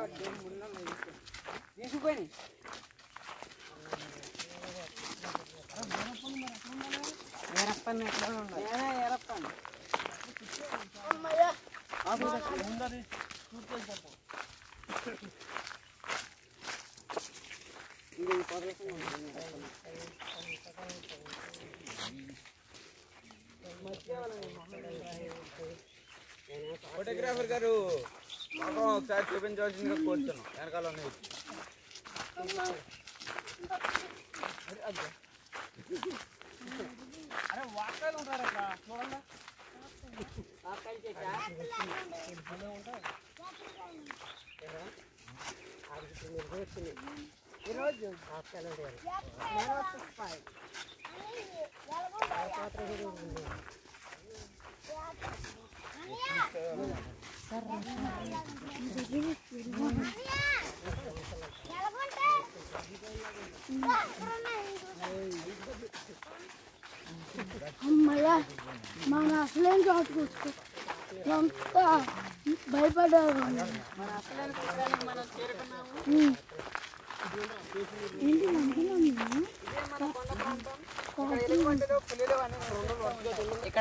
తీసుకుపోయి ఎరప్పని ఎట్లా ఉండాలి ఎరప్పని ఇది పొరలేకుండా ఉంటుంది ఫోటోగ్రాఫర్ గారు మాకు ఒకసారి చూపించవలసిందిగా కోరుతున్నాం వెనకాల ఉన్నాయి అరే వాకాయలు ఉంటారు అక్కడ చూడండి వాకాయలు చెట్టా ఈరోజు వాకాయలు అమ్మయ్య మన అసలేం చోటు కూర్చో ఎంత భయపడ్డారు మన అసలైన చిత్రానికి మనం చేరుకున్నాము ఉమ్. ఏంటి మంచిగా ఇదే మన కొండ ప్రాంతం ఇక్కడ ఎలుగుబంటిలు పులిలు అనే రెండు వరుసగా ఇక్కడ